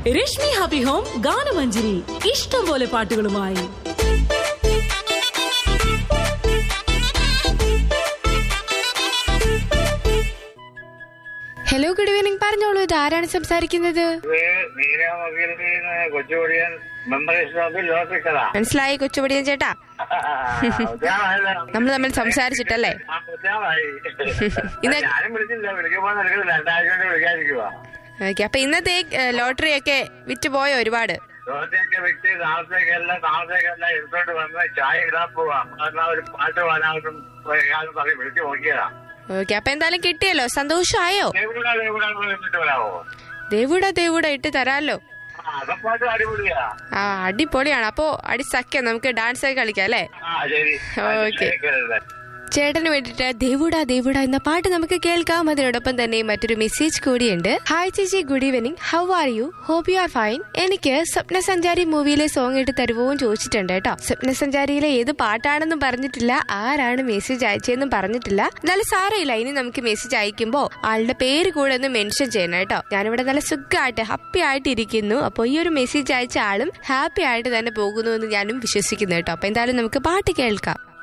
Rashmi happy home ഗാനമഞ്ജരി ഇഷ്ടം പോലെ പാട്ടുകളുമായി hello good evening പറഞ്ഞോളൂ ഇത് ആരാണ് സംസാരിക്കുന്നത് ഇത് നീരാമകീർത്തി കൊച്ചുപൊടിയൻ മെമ്പറേഷൻ ഓഫ് ലോട്ടറി കഥ മനസ്സിലായി കൊച്ചുപടിയൻ ചേട്ടാ നമ്മൾ തമ്മിൽ സംസാരിച്ചിട്ടല്ലേ ഇന്ന് ഞാനും വിളിച്ചില്ല വിളിക്കുമ്പോ നിനക്ക് രണ്ടാഴ്ച കൊണ്ട് വിളിക്കാതിരിക്കുവാ ഓക്കെ അപ്പൊ ഇന്നത്തെ ലോട്ടറി ഒക്കെ വിറ്റ് പോയോ ഒരുപാട് ലോട്ടറിയൊക്കെ വ്യക്തി നാളത്തേക്കല്ല നാളത്തേക്കല്ല എടുത്തോണ്ട് വന്ന് ചായ ഇടാൻ പോവാ കാരണം ഒരു പാട്ട് പാടാനും പറയും വിളിച്ച് നോക്കിയതാ ഓക്കെ അപ്പൊ എന്തായാലും കിട്ടിയല്ലോ സന്തോഷമായോ ദേവിടാ ദേവിടാ വിളിച്ചിട്ട് വരാമോ ദേവൂടാ ദേവൂടാ ഇട്ട് തരാലോ ആ അതപ്പാട്ട് അടിപൊളിയാ ആ അടിപൊളിയാണ് അപ്പോ അടിസക്ക നമുക്ക് ഡാൻസ് ഒക്കെ കളിക്കാം അല്ലേ ആ ശരി ഓക്കേ. കേൾക്കരുത്. ചേട്ടന് വേണ്ടിട്ട് ദേവുടാ ദേവുടാ എന്ന പാട്ട് നമുക്ക് കേൾക്കാം അതിനോടൊപ്പം തന്നെ മറ്റൊരു മെസ്സേജ് കൂടിയുണ്ട് ഹായ് ചേച്ചി good evening how are you hope you are fine എനിക്ക് സ്വപ്ന സഞ്ചാരി മൂവിയിലെ സോങ് ഇട്ട് തരുവോന്ന് ചോദിച്ചിട്ടുണ്ട് കേട്ടോ സ്വപ്ന സഞ്ചാരിയിലെ ഏത് പാട്ടാണെന്നും പറഞ്ഞിട്ടില്ല ആരാണ് മെസ്സേജ് അയച്ചതെന്നും പറഞ്ഞിട്ടില്ല എന്നാലും സാരമില്ല ഇനി നമുക്ക് മെസ്സേജ് അയക്കുമ്പോ ആളുടെ പേര് കൂടെ ഒന്ന് മെൻഷൻ ചെയ്യണം കേട്ടോ ഞാനിവിടെ നല്ല സുഖമായിട്ട് ഹാപ്പി ആയിട്ട് ഇരിക്കുന്നു അപ്പോൾ ഈ ഒരു മെസ്സേജ് അയച്ച ആളും ഹാപ്പി ആയിട്ട് തന്നെ പോകുന്നു എന്ന് ഞാനും വിശ്വസിക്കുന്നു കേട്ടോ അപ്പൊ എന്തായാലും നമുക്ക് പാട്ട് കേൾക്കാം